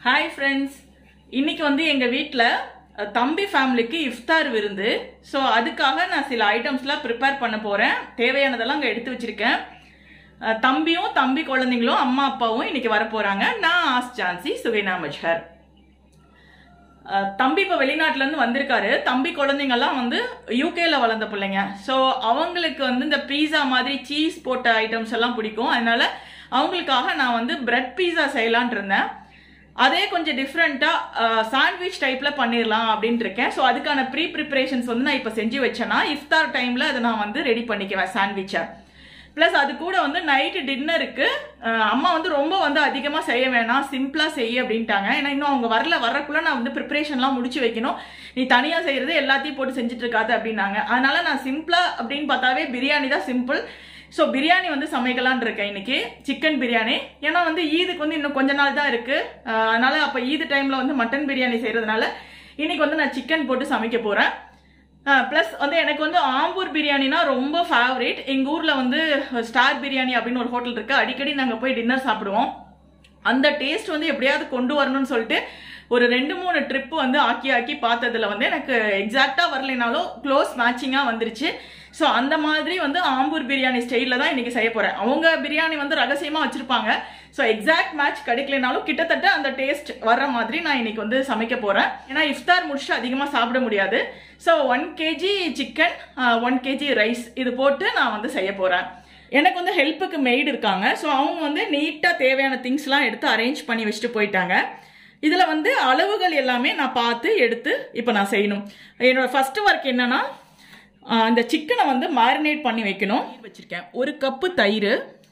hi friends இன்னைக்கு வந்து எங்கள் வீட்டில் தம்பி ஃபேமிலிக்கு இஃப்தார் விருந்து ஸோ அதுக்காக நான் சில ஐட்டம்ஸ்லாம் ப்ரிப்பேர் பண்ண போகிறேன் தேவையானதெல்லாம் அங்கே எடுத்து வச்சிருக்கேன் அஹ், தம்பியும் தம்பி குழந்தைங்களும் அம்மா அப்பாவும் இன்னைக்கு வர போகிறாங்க நான் ஆஸ் ஜான்சி சுகைனா மஜ்ஹர் அஹ், தம்பி இப்போ வெளிநாட்டிலேருந்து வந்திருக்காரு தம்பி குழந்தைங்கெல்லாம் வந்து யூகேல வளர்ந்த பிள்ளைங்க ஸோ அவங்களுக்கு வந்து இந்த பீஸா மாதிரி சீஸ் போட்ட ஐட்டம்ஸ் எல்லாம் பிடிக்கும் அதனால அவங்களுக்காக நான் வந்து பிரெட் பீஸா செய்யலான் இருந்தேன் அதே கொஞ்சம் டிஃப்ரெண்ட்டாக சாண்ட்விச் டைப்பில் பண்ணிடலாம் அப்படின்ட்டு இருக்கேன் ஸோ அதுக்கான ப்ரீ ப்ரிப்பரேஷன்ஸ் வந்து நான் இப்போ செஞ்சு வச்சேன்னா இஃப்தார் டைமில் அதை நான் வந்து ரெடி பண்ணிக்குவேன் சாண்ட்விச்சை ப்ளஸ் அது கூட வந்து நைட்டு டின்னருக்கு அம்மா வந்து ரொம்ப வந்து அதிகமாக செய்ய வேணாம் சிம்பிளாக செய்ய அப்படின்ட்டாங்க ஏன்னா இன்னும் அவங்க வரல வர்றக்குள்ள நான் வந்து ப்ரிப்பரேஷன்லாம் முடிச்சு வைக்கணும் நீ தனியாக செய்கிறது எல்லாத்தையும் போட்டு செஞ்சுட்டு இருக்காது அப்படின்னாங்க அதனால நான் சிம்பிளாக அப்படின்னு பார்த்தாவே பிரியாணி தான் சிம்பிள் ஸோ பிரியாணி வந்து சமைக்கலான் இருக்கேன் இன்னைக்கு சிக்கன் பிரியாணி ஏன்னா வந்து ஈதுக்கு வந்து இன்னும் கொஞ்ச நாள் தான் இருக்கு அஹ் அதனால அப்போ ஈது டைம்ல வந்து மட்டன் பிரியாணி செய்யறதுனால இன்னைக்கு வந்து நான் சிக்கன் போட்டு சமைக்க போறேன் ப்ளஸ் வந்து எனக்கு வந்து ஆம்பூர் பிரியாணினா ரொம்ப ஃபேவரேட் எங்கள் ஊரில் வந்து ஸ்டார் பிரியாணி அப்படின்னு ஒரு ஹோட்டல் இருக்கு அடிக்கடி நாங்கள் போய் டின்னர் சாப்பிடுவோம் அந்த டேஸ்ட் வந்து எப்படியாவது கொண்டு வரணும்னு சொல்லிட்டு ஒரு ரெண்டு மூணு ட்ரிப் வந்து ஆக்கி ஆக்கி பார்த்ததுல வந்து எனக்கு எக்ஸாக்டாக வரலைனாலும் க்ளோஸ் மேட்சிங்காக வந்துருச்சு ஸோ அந்த மாதிரி வந்து ஆம்பூர் பிரியாணி ஸ்டைலில் தான் இன்னைக்கு செய்ய போகிறேன் அவங்க பிரியாணி வந்து ரகசியமாக வச்சுருப்பாங்க ஸோ எக்ஸாக்ட் மேட்ச் கிடைக்கலனாலும் கிட்டத்தட்ட அந்த டேஸ்ட் வர்ற மாதிரி நான் இன்னைக்கு வந்து சமைக்க போகிறேன் ஏன்னா இஃப்தார் முடிச்சுட்டு அதிகமாக சாப்பிட முடியாது so one KG chicken one KG rice இது போட்டு நான் வந்து செய்ய போகிறேன் எனக்கு வந்து ஹெல்ப்புக்கு மெய்டு இருக்காங்க ஸோ அவங்க வந்து நீட்டாக தேவையான திங்ஸ்லாம் எடுத்து அரேஞ்ச் பண்ணி வச்சுட்டு போயிட்டாங்க இதில் வந்து அளவுகள் எல்லாமே நான் பார்த்து எடுத்து இப்போ நான் செய்யணும் என்னோட ஃபர்ஸ்ட் ஒர்க் என்னன்னா ஆஹ், இந்த சிக்கனை வந்து மேரினேட் பண்ணி வைக்கணும் வச்சுருக்கேன் ஒரு கப்பு தயிர்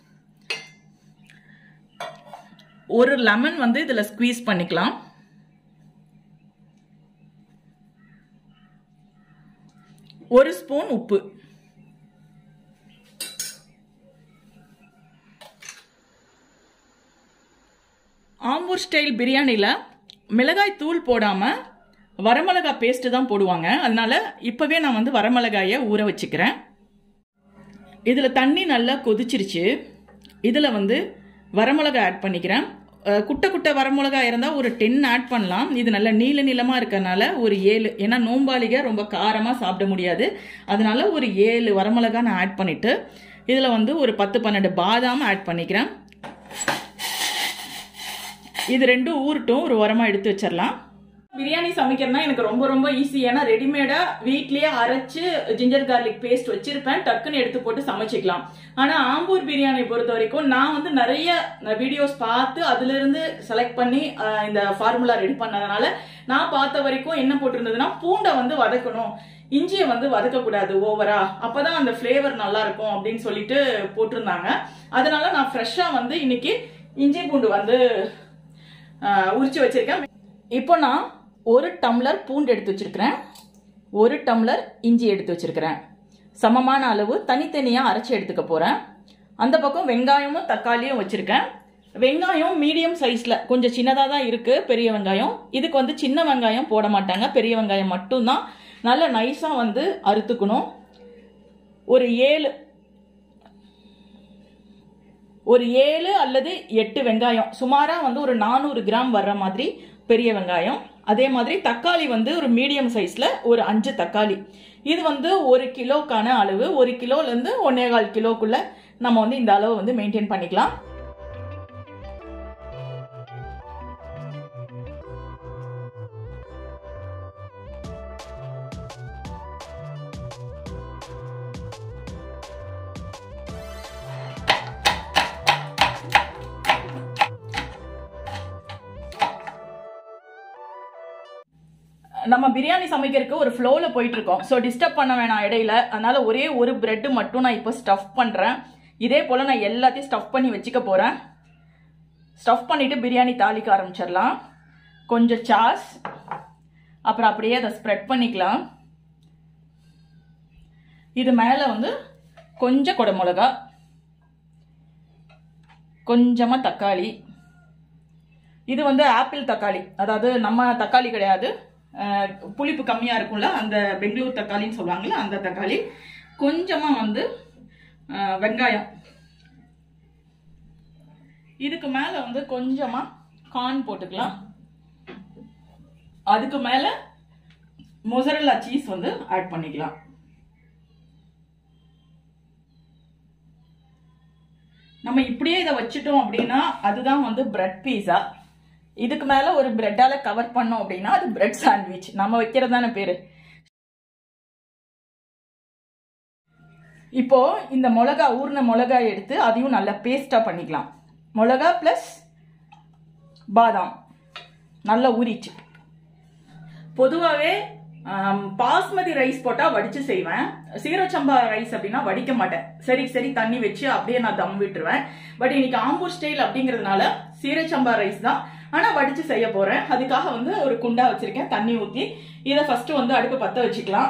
ஒரு லெமன் வந்து இதில் ஸ்குவீஸ் பண்ணிக்கலாம் ஒரு ஸ்பூன் உப்பு ஆம்பூர் ஸ்டைல் பிரியாணியில் மிளகாய் தூள் போடாமல் வரமிளகாய் பேஸ்ட்டு தான் போடுவாங்க அதனால இப்போவே நான் வந்து வரமிளகாயை ஊற வச்சுக்கிறேன் இதில் தண்ணி நல்லா கொதிச்சிருச்சு இதில் வந்து வரமிளகாய் ஆட் பண்ணிக்கிறேன் அஹ், குட்டை குட்டை வரமிளகாய் இருந்தால் ஒரு டென் ஆட் பண்ணலாம் இது நல்ல நீல நீளமாக இருக்கறனால ஒரு ஏழு ஏன்னா நோம்பாளிக ரொம்ப காரமாக சாப்பிட முடியாது அதனால ஒரு ஏழு வரமிளகாய் நான் ஆட் பண்ணிவிட்டு இதில் வந்து ஒரு பத்து பன்னெண்டு பாதாம் ஆட் பண்ணிக்கிறேன் இது ரெண்டும் ஊறட்டும் ஒரு உரமா எடுத்து வச்சிடலாம் பிரியாணி சமைக்கிறதுனா எனக்கு ரொம்ப ரொம்ப ஈஸி ஏன்னா ரெடிமேடா வீட்லயே அரைச்சு ஜிஞ்சர் கார்லிக் பேஸ்ட் வச்சிருப்பேன் டக்குன்னு எடுத்து போட்டு சமைச்சிக்கலாம் ஆனா ஆம்பூர் பிரியாணி பொறுத்த வரைக்கும் நான் வந்து நிறைய வீடியோஸ் பார்த்து அதுல இருந்து செலக்ட் பண்ணி அஹ், இந்த ஃபார்முலா ரெடி பண்ணதுனால நான் பார்த்த வரைக்கும் என்ன போட்டிருந்ததுன்னா பூண்டை வந்து வதக்கணும் இஞ்சியை வந்து வதக்கக்கூடாது ஓவரா அப்பதான் அந்த ஃப்ளேவர் நல்லா இருக்கும் அப்படின்னு சொல்லிட்டு போட்டிருந்தாங்க அதனால நான் ஃப்ரெஷ்ஷா வந்து இன்னைக்கு இஞ்சி பூண்டு வந்து ஆஹ் உரிச்சு வச்சிருக்கேன் இப்போ நான் ஒரு டம்ளர் பூண்டு எடுத்து வச்சிருக்கிறேன் ஒரு டம்ளர் இஞ்சி எடுத்து வச்சிருக்கிறேன் சமமான அளவு தனித்தனியாக அரைச்சி எடுத்துக்க போகிறேன் அந்த பக்கம் வெங்காயமும் தக்காளியும் வச்சிருக்கேன் வெங்காயம் மீடியம் சைஸில் கொஞ்சம் சின்னதாக தான் இருக்குது பெரிய வெங்காயம் இதுக்கு வந்து சின்ன வெங்காயம் போட மாட்டாங்க பெரிய வெங்காயம் மட்டும்தான் நல்ல நைஸாக வந்து அறுத்துக்கணும் ஒரு ஏழு ஒரு ஏழு அல்லது எட்டு வெங்காயம் சுமாராக வந்து ஒரு நானூறு கிராம் வர்ற மாதிரி பெரிய வெங்காயம் அதே மாதிரி தக்காளி வந்து ஒரு மீடியம் சைஸில் ஒரு அஞ்சு தக்காளி இது வந்து ஒரு கிலோக்கான அளவு ஒரு கிலோலேருந்து ஒன்னே கால் கிலோக்குள்ள நம்ம வந்து இந்த அளவு வந்து மெயின்டைன் பண்ணிக்கலாம் நம்ம பிரியாணி சமைக்கிறதுக்கு ஒரு ஃப்ளோவில் போயிட்டு இருக்கோம் ஸோ டிஸ்டர்ப் பண்ண வேணாம் இடையில அதனால ஒரே ஒரு பிரெட் மட்டும் நான் இப்போ ஸ்டஃப் பண்ணுறேன் இதே போல் நான் எல்லாத்தையும் ஸ்டஃப் பண்ணி வச்சுக்க போகிறேன் ஸ்டஃப் பண்ணிட்டு பிரியாணி தாளிக்க ஆரம்பிச்சிடலாம் கொஞ்சம் சாஸ் அப்புறம் அப்படியே அதை ஸ்ப்ரெட் பண்ணிக்கலாம் இது மேலே வந்து கொஞ்சம் குடமிளகா கொஞ்சமாக தக்காளி இது வந்து ஆப்பிள் தக்காளி அதாவது நம்ம தக்காளி கிடையாது அஹ், புளிப்பு கம்மியாக இருக்கும்ல அந்த பெங்களூர் தக்காளின்னு சொல்லுவாங்கல்ல அந்த தக்காளி கொஞ்சமாக வந்து அஹ், வெங்காயம் இதுக்கு மேலே வந்து கொஞ்சமாக கார்ன் போட்டுக்கலாம் அதுக்கு மேலே மொசரல்லா சீஸ் வந்து ஆட் பண்ணிக்கலாம் நம்ம இப்படியே இதை வச்சுட்டோம் அப்படின்னா அதுதான் வந்து பிரெட் பீஸா இதுக்கு மேலே ஒரு பிரெட்டால கவர் பண்ணோம் அப்படின்னா அது பிரெட் சாண்ட்விச் நம்ம வைக்கிறது தானே பேர் இப்போ இந்த மிளகா ஊர்ன மிளகா எடுத்து அதையும் நல்லா பேஸ்டா பண்ணிக்கலாம் மிளகா ப்ளஸ் பாதாம் நல்லா ஊறிச்சு பொதுவாகவே பாஸ்மதி ரைஸ் போட்டால் வடிச்சு செய்வேன் சீரச்சம்பா ரைஸ் அப்படின்னா வடிக்க மாட்டேன் சரி சரி தண்ணி வச்சு அப்படியே நான் தம் விட்டுருவேன் பட் இன்னைக்கு ஆம்பூர் ஸ்டைல் அப்படிங்கிறதுனால சீரச்சம்பா ரைஸ் தான் ஆனால் வடிச்சு செய்ய போறேன் அதுக்காக வந்து ஒரு குண்டா வச்சிருக்கேன் தண்ணி ஊற்றி இதை ஃபர்ஸ்ட் வந்து அடுப்பு பற்ற வச்சுக்கலாம்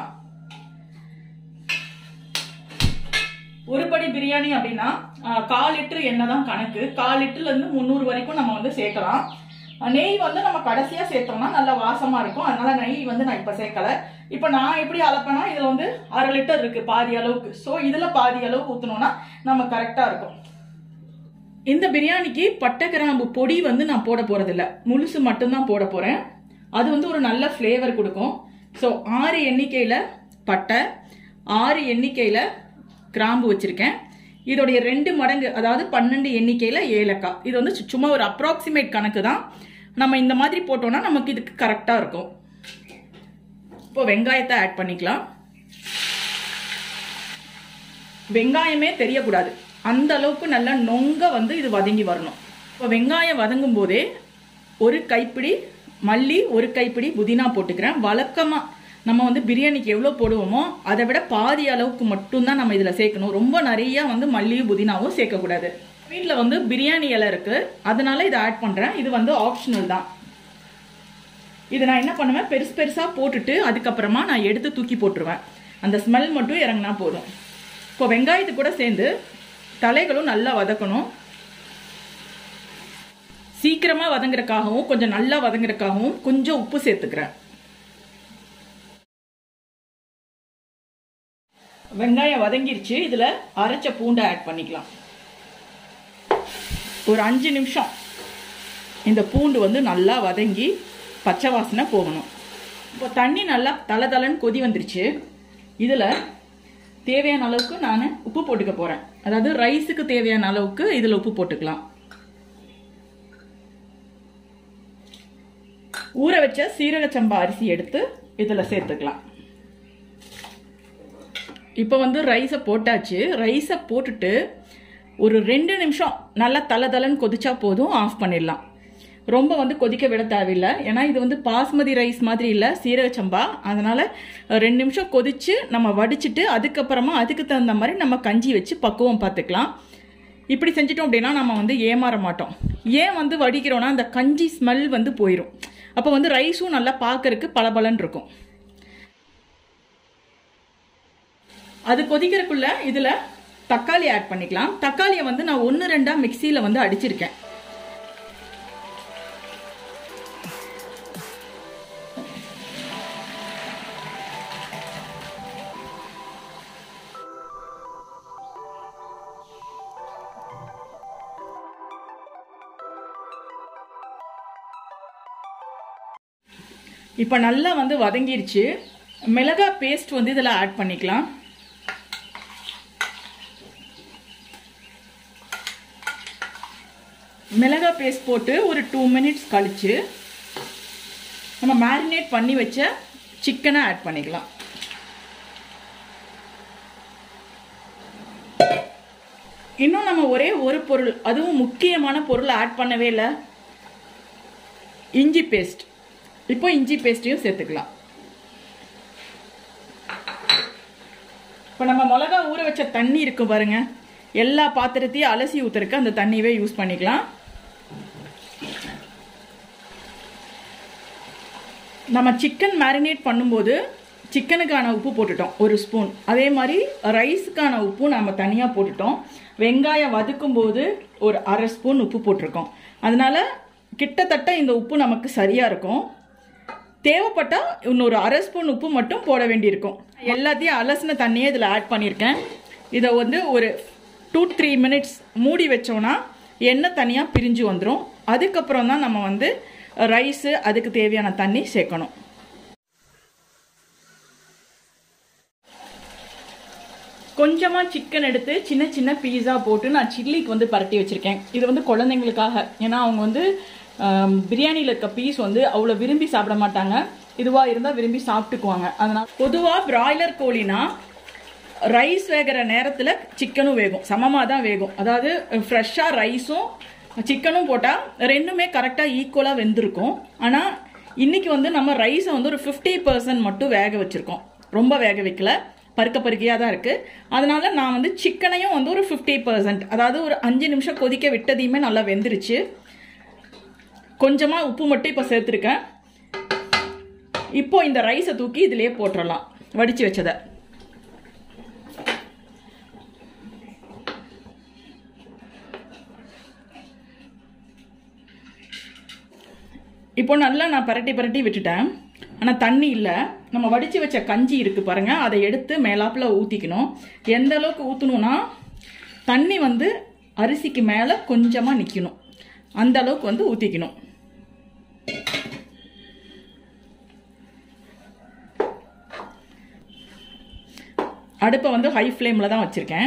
ஒரு படி பிரியாணி அப்படின்னா ஆஹ், கால் லிட்டர் எண்ணெய் தான் கணக்கு கால் லிட்டர்ல இருந்து முந்நூறு வரைக்கும் நம்ம வந்து சேர்க்கலாம் ஆஹ், நெய் வந்து நம்ம கடைசியா சேர்த்தோம்னா நல்லா வாசமா இருக்கும் அதனால நெய் வந்து நான் இப்ப சேர்க்கல இப்ப நான் எப்படி அளப்பேன்னா இதுல வந்து அரை லிட்டர் இருக்கு பாதி அளவுக்கு ஸோ இதுல பாதி அளவு ஊத்தணும்னா நம்ம கரெக்டா இருக்கும் இந்த பிரியாணிக்கு பட்டை கிராம்பு பொடி வந்து நான் போட போறதில்ல முழுசு மட்டும்தான் போட போறேன் அது வந்து ஒரு நல்ல ஃப்ளேவர் கொடுக்கும் ஸோ ஆறு எண்ணிக்கையில் பட்டை ஆறு எண்ணிக்கையில் கிராம்பு வச்சிருக்கேன் இதோடைய ரெண்டு மடங்கு அதாவது பன்னெண்டு எண்ணிக்கையில் ஏலக்காய் இது வந்து சு- சும்மா ஒரு அப்ராக்சிமேட் கணக்கு தான் நம்ம இந்த மாதிரி போட்டோம்னா நமக்கு இதுக்கு கரெக்டாக இருக்கும் இப்போ வெங்காயத்தை ஆட் பண்ணிக்கலாம் வெங்காயமே தெரியக்கூடாது அந்த அளவுக்கு நல்லா நொங்க வந்து இது வதங்கி வரணும் இப்போ வெங்காயம் வதங்கும் போதே ஒரு கைப்பிடி மல்லி ஒரு கைப்பிடி புதினா போட்டுக்கிறேன் வழக்கமாக நம்ம வந்து பிரியாணிக்கு எவ்வளோ போடுவோமோ அதை விட பாதி அளவுக்கு மட்டும்தான் நம்ம இதில் சேர்க்கணும் ரொம்ப நிறைய வந்து மல்லியும் புதினாவும் சேர்க்கக்கூடாது வீட்டில் வந்து பிரியாணி இலை இருக்கு அதனால இதை ஆட் பண்ணுறேன் இது வந்து ஆப்ஷனல் தான் இதை நான் என்ன பண்ணுவேன் பெருசு பெருசாக போட்டுட்டு அதுக்கப்புறமா நான் எடுத்து தூக்கி போட்டுருவேன் அந்த ஸ்மெல் மட்டும் இறங்கினா போதும் இப்போ வெங்காயத்து கூட சேர்ந்து தலைகளும் நல்லா வதக்கணும் சீக்கிரமா வதங்குறதுக்காகவும் கொஞ்சம் நல்லா வதங்குறதுக்காகவும் கொஞ்சம் உப்பு சேர்த்துக்கிறேன் வெங்காயம் வதங்கிருச்சு இதுல அரைச்ச பூண்டை ஆட் பண்ணிக்கலாம் ஒரு அஞ்சு நிமிஷம் இந்த பூண்டு வந்து நல்லா வதங்கி பச்சை வாசனை போகணும் இப்போ தண்ணி நல்லா தலை தலைன்னு கொதி வந்துருச்சு இதில் தேவையான அளவுக்கு நான் உப்பு போட்டுக்க போகிறேன் அதாவது ரைஸுக்கு தேவையான அளவுக்கு இதில் உப்பு போட்டுக்கலாம் ஊற வச்ச சீரக சம்பா அரிசி எடுத்து இதில் சேர்த்துக்கலாம் இப்போ வந்து ரைஸை போட்டாச்சு ரைஸை போட்டுட்டு ஒரு ரெண்டு நிமிஷம் நல்லா தலை தலைன்னு கொதிச்சா போதும் ஆஃப் பண்ணிடலாம் ரொம்ப வந்து கொதிக்க விட தேவையில்லை ஏன்னா இது வந்து பாஸ்மதி ரைஸ் மாதிரி இல்லை சீரக சம்பா அதனால ரெண்டு நிமிஷம் கொதிச்சு நம்ம வடிச்சிட்டு அதுக்கப்புறமா அதுக்கு தகுந்த மாதிரி நம்ம கஞ்சி வச்சு பக்குவம் பார்த்துக்கலாம் இப்படி செஞ்சிட்டோம் அப்படின்னா நம்ம வந்து ஏமாற மாட்டோம் ஏன் வந்து வடிக்கிறோம்னா அந்த கஞ்சி ஸ்மெல் வந்து போயிடும் அப்போ வந்து ரைஸும் நல்லா பார்க்கறதுக்கு பளபளன்னு இருக்கும் அது கொதிக்கிறதுக்குள்ள இதுல தக்காளி ஆட் பண்ணிக்கலாம் தக்காளியை வந்து நான் ஒன்று ரெண்டா மிக்சியில வந்து அடிச்சிருக்கேன் இப்போ நல்லா வந்து வதங்கிருச்சு மிளகா பேஸ்ட் வந்து இதில் ஆட் பண்ணிக்கலாம் மிளகா பேஸ்ட் போட்டு ஒரு டூ மினிட்ஸ் கழிச்சு நம்ம மேரினேட் பண்ணி வச்ச சிக்கனை ஆட் பண்ணிக்கலாம் இன்னும் நம்ம ஒரே ஒரு பொருள் அதுவும் முக்கியமான பொருள் ஆட் பண்ணவே இல்லை இஞ்சி பேஸ்ட் இப்போ இஞ்சி பேஸ்ட்டையும் சேர்த்துக்கலாம் இப்போ நம்ம மிளகா ஊற வச்ச தண்ணி இருக்கு பாருங்க எல்லா பாத்திரத்தையும் அலசி ஊத்துறதுக்கு அந்த தண்ணியவே யூஸ் பண்ணிக்கலாம் நம்ம சிக்கன் மேரினேட் பண்ணும்போது சிக்கனுக்கான உப்பு போட்டுட்டோம் ஒரு ஸ்பூன் அதே மாதிரி ரைஸுக்கான உப்பும் நம்ம தனியாக போட்டுட்டோம் வெங்காயம் வதக்கும் போது ஒரு அரை ஸ்பூன் உப்பு போட்டிருக்கோம் அதனால கிட்டத்தட்ட இந்த உப்பு நமக்கு சரியாக இருக்கும் தேவைப்பட்டால் இன்னொரு அரை ஸ்பூன் உப்பு மட்டும் போட வேண்டியிருக்கும் எல்லாத்தையும் அலசின தண்ணியை இதில் ஆட் பண்ணியிருக்கேன் இதை வந்து ஒரு டூ த்ரீ மினிட்ஸ் மூடி வச்சோன்னா எண்ணெய் தனியாக பிரிஞ்சு வந்துடும் அதுக்கப்புறம் தான் நம்ம வந்து ரைஸு அதுக்கு தேவையான தண்ணி சேர்க்கணும் கொஞ்சமாக சிக்கன் எடுத்து சின்ன சின்ன பீஸா போட்டு நான் சில்லிக்கு வந்து பரட்டி வச்சுருக்கேன் இது வந்து குழந்தைங்களுக்காக ஏன்னா அவங்க வந்து பிரியாணியில் இருக்க பீஸ் வந்து அவ்வளோ விரும்பி சாப்பிட மாட்டாங்க இதுவாக இருந்தால் விரும்பி சாப்பிட்டுக்குவாங்க அதனால் பொதுவாக பிராய்லர் கோழினா ரைஸ் வேகிற நேரத்தில் சிக்கனும் வேகும் சமமாக தான் வேகும் அதாவது ஃப்ரெஷ்ஷாக ரைஸும் சிக்கனும் போட்டால் ரெண்டுமே கரெக்டாக ஈக்குவலாக வெந்திருக்கும் ஆனால் இன்னைக்கு வந்து நம்ம ரைஸை வந்து ஒரு ஃபிஃப்டி பர்சன்ட் மட்டும் வேக வச்சுருக்கோம் ரொம்ப வேக வைக்கல பருக்க பருக்கையாக தான் இருக்குது அதனால நான் வந்து சிக்கனையும் வந்து ஒரு ஃபிஃப்டி பர்சன்ட் அதாவது ஒரு அஞ்சு நிமிஷம் கொதிக்க விட்டதையுமே நல்லா வெந்துருச்சு கொஞ்சமாக உப்பு மட்டும் இப்போ சேர்த்துருக்கேன் இப்போ இந்த ரைஸை தூக்கி இதிலேயே போட்டுடலாம் வடித்து வச்சதை இப்போ நல்லா நான் பரட்டி பரட்டி விட்டுட்டேன் ஆனால் தண்ணி இல்லை நம்ம வடித்து வச்ச கஞ்சி இருக்குது பாருங்கள் அதை எடுத்து மேலாப்பில் ஊற்றிக்கணும் எந்த அளவுக்கு ஊற்றணும்னா தண்ணி வந்து அரிசிக்கு மேலே கொஞ்சமாக நிற்கணும் அந்த அளவுக்கு வந்து ஊற்றிக்கணும் அடுப்பை வந்து ஹை ஃப்ளேமில் தான் வச்சுருக்கேன்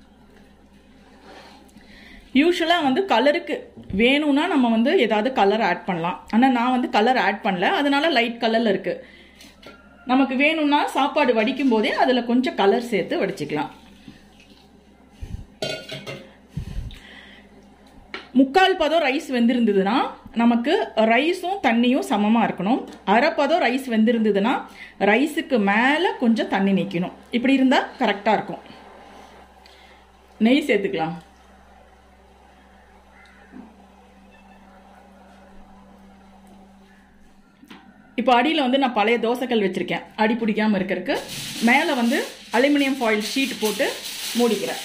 யூஸ்வலாக வந்து கலருக்கு வேணும்னா நம்ம வந்து ஏதாவது கலர் ஆட் பண்ணலாம் ஆனால் நான் வந்து கலர் ஆட் பண்ணல அதனால லைட் கலரில் இருக்குது நமக்கு வேணும்னா சாப்பாடு வடிக்கும் போதே அதில் கொஞ்சம் கலர் சேர்த்து வடிச்சுக்கலாம் முக்கால் பதம் ரைஸ் வெந்திருந்ததுன்னா நமக்கு ரைஸும் தண்ணியும் சமமாக இருக்கணும் அரை பதம் ரைஸ் வெந்திருந்ததுன்னா ரைஸுக்கு மேலே கொஞ்சம் தண்ணி நிற்கணும் இப்படி இருந்தால் கரெக்டாக இருக்கும் நெய் சேர்த்துக்கலாம் இப்போ அடியில் வந்து நான் பழைய தோசைக்கல் வச்சுருக்கேன் அடி பிடிக்காமல் இருக்கிறதுக்கு மேலே வந்து அலுமினியம் ஃபாயில் ஷீட் போட்டு மூடிக்கிறேன்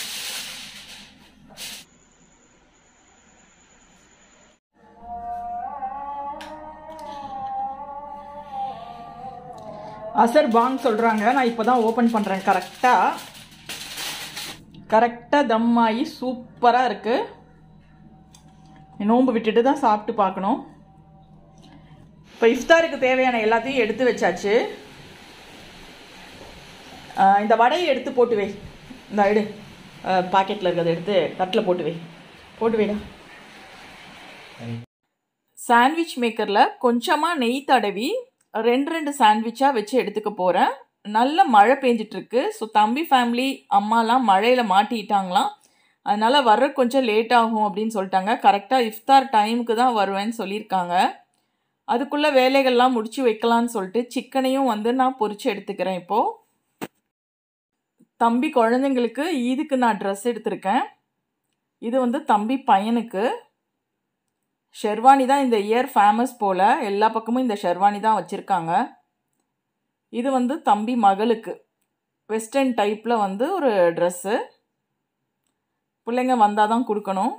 அசர் பாங் சொல்கிறாங்க நான் இப்போ தான் ஓப்பன் பண்ணுறேன் கரெக்டாக கரெக்டாக தம் ஆகி சூப்பராக இருக்குது நோன்பு விட்டுட்டு தான் சாப்பிட்டு பார்க்கணும் இப்போ இஃப்தாருக்கு தேவையான எல்லாத்தையும் எடுத்து வச்சாச்சு இந்த வடையை எடுத்து போட்டு வை இந்த எடு பாக்கெட்டில் இருக்கிறத எடுத்து தட்டில் போட்டு வை போட்டு வைடா சாண்ட்விச் மேக்கரில் கொஞ்சமாக நெய் தடவி ரெண்டு ரெண்டு சாண்ட்விச்சாக வச்சு எடுத்துக்க போகிறேன் நல்ல மழை பெஞ்சிட்ருக்கு ஸோ தம்பி ஃபேமிலி அம்மாலாம் மழையில் மாட்டிட்டாங்களாம் அதனால் வர்ற கொஞ்சம் லேட் ஆகும் அப்படின்னு சொல்லிட்டாங்க கரெக்டாக இஃப்தார் டைமுக்கு தான் வருவேன்னு சொல்லியிருக்காங்க அதுக்குள்ளே வேலைகள்லாம் முடிச்சு வைக்கலான்னு சொல்லிட்டு சிக்கனையும் வந்து நான் பொறிச்சு எடுத்துக்கிறேன் இப்போது தம்பி குழந்தைங்களுக்கு ஈதுக்கு நான் ட்ரெஸ் எடுத்திருக்கேன் இது வந்து தம்பி பையனுக்கு ஷெர்வானி தான் இந்த இயர் ஃபேமஸ் போல் எல்லா பக்கமும் இந்த ஷெர்வானி தான் வச்சுருக்காங்க இது வந்து தம்பி மகளுக்கு வெஸ்டர்ன் டைப்பில் வந்து ஒரு ட்ரெஸ்ஸு பிள்ளைங்க வந்தால் தான் கொடுக்கணும்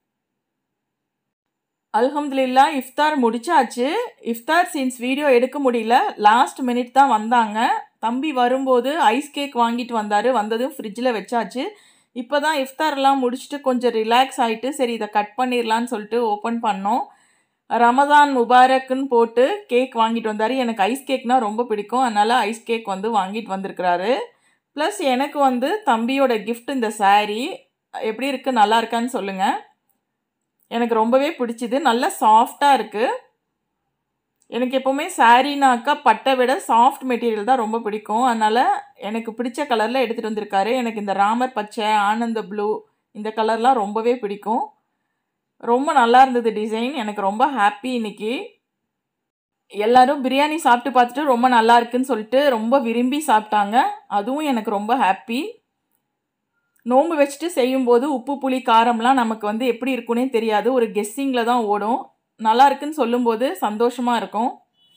அல்ஹம்துலில்லா இஃப்தார் முடிச்சாச்சு இஃப்தார் சீன்ஸ் வீடியோ எடுக்க முடியல லாஸ்ட் மினிட் தான் வந்தாங்க தம்பி வரும்போது ஐஸ் கேக் வாங்கிட்டு வந்தார் வந்ததும் ஃப்ரிட்ஜில் வச்சாச்சு இப்போ தான் இஃப்தார்லாம் முடிச்சுட்டு கொஞ்சம் ரிலாக்ஸ் ஆகிட்டு சரி இதை கட் பண்ணிடலான்னு சொல்லிட்டு ஓப்பன் பண்ணோம் ரமதான் முபாரக்குன்னு போட்டு கேக் வாங்கிட்டு வந்தார் எனக்கு ஐஸ் கேக்னால் ரொம்ப பிடிக்கும் அதனால் ஐஸ் கேக் வந்து வாங்கிட்டு வந்திருக்கிறாரு ப்ளஸ் எனக்கு வந்து தம்பியோட கிஃப்ட் இந்த சாரீ எப்படி இருக்குது நல்லா இருக்கான்னு சொல்லுங்கள் எனக்கு ரொம்பவே பிடிச்சிது நல்லா சாஃப்டாக இருக்குது எனக்கு எப்போவுமே சாரீனாக்கா பட்டை விட சாஃப்ட் மெட்டீரியல் தான் ரொம்ப பிடிக்கும் அதனால் எனக்கு பிடிச்ச கலரில் எடுத்துகிட்டு வந்திருக்காரு எனக்கு இந்த ராமர் பச்சை ஆனந்த ப்ளூ இந்த கலர்லாம் ரொம்பவே பிடிக்கும் ரொம்ப நல்லா இருந்தது டிசைன் எனக்கு ரொம்ப ஹாப்பி இன்னைக்கு எல்லாரும் பிரியாணி சாப்பிட்டு பார்த்துட்டு ரொம்ப நல்லா இருக்குன்னு சொல்லிட்டு ரொம்ப விரும்பி சாப்பிட்டாங்க அதுவும் எனக்கு ரொம்ப ஹாப்பி நோம்பு வச்சுட்டு செய்யும்போது உப்பு புளி காரம்லாம் நமக்கு வந்து எப்படி இருக்குன்னே தெரியாது ஒரு கெஸ்ஸிங்கில் தான் ஓடும் நல்லா இருக்குன்னு சொல்லும்போது சந்தோஷமாக இருக்கும்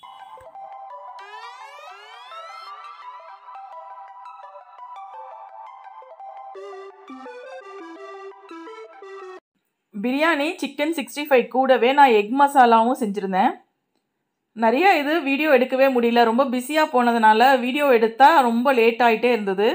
பிரியாணி சிக்கன் சிக்ஸ்டி ஃபைவ் கூடவே நான் எக் மசாலாவும் செஞ்சுருந்தேன் நிறைய இது வீடியோ எடுக்கவே முடியல ரொம்ப பிஸியாக போனதுனால வீடியோ எடுத்தால் ரொம்ப லேட் ஆகிட்டே இருந்தது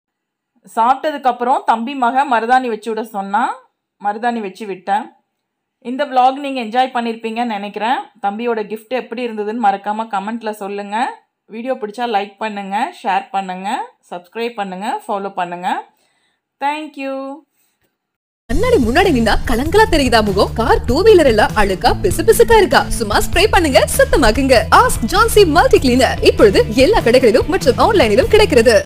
சாப்பிட்டதுக்கப்புறம் தம்பி மக மருதாணி வச்சு விட சொன்னால் மருதாணி வச்சு விட்டேன் இந்த vlog நீங்கள் என்ஜாய் பண்ணியிருப்பீங்கன்னு நினைக்கிறேன் தம்பியோட gift எப்படி இருந்ததுன்னு மறக்காமல் கமெண்ட்டில் சொல்லுங்கள் வீடியோ பிடிச்சா லைக் பண்ணுங்கள் ஷேர் பண்ணுங்கள் சப்ஸ்கிரைப் பண்ணுங்கள் ஃபாலோ பண்ணுங்கள் தேங்க்யூ கண்ணாடி முன்னாடி நின்னா கலங்கலா தெரியுதா முகம் கார் டூ வீலர் எல்லாம் அழுக்கா பிசு பிசுக்கா இருக்கா சும்மா ஸ்ப்ரே பண்ணுங்க சுத்தமாக்குங்க ஆஸ்க் ஜான்சி மல்டி கிளீனர் இப்பொழுது எல்லா கடைகளிலும் மற்றும் ஆன்லைனிலும் கிடைக்கிறது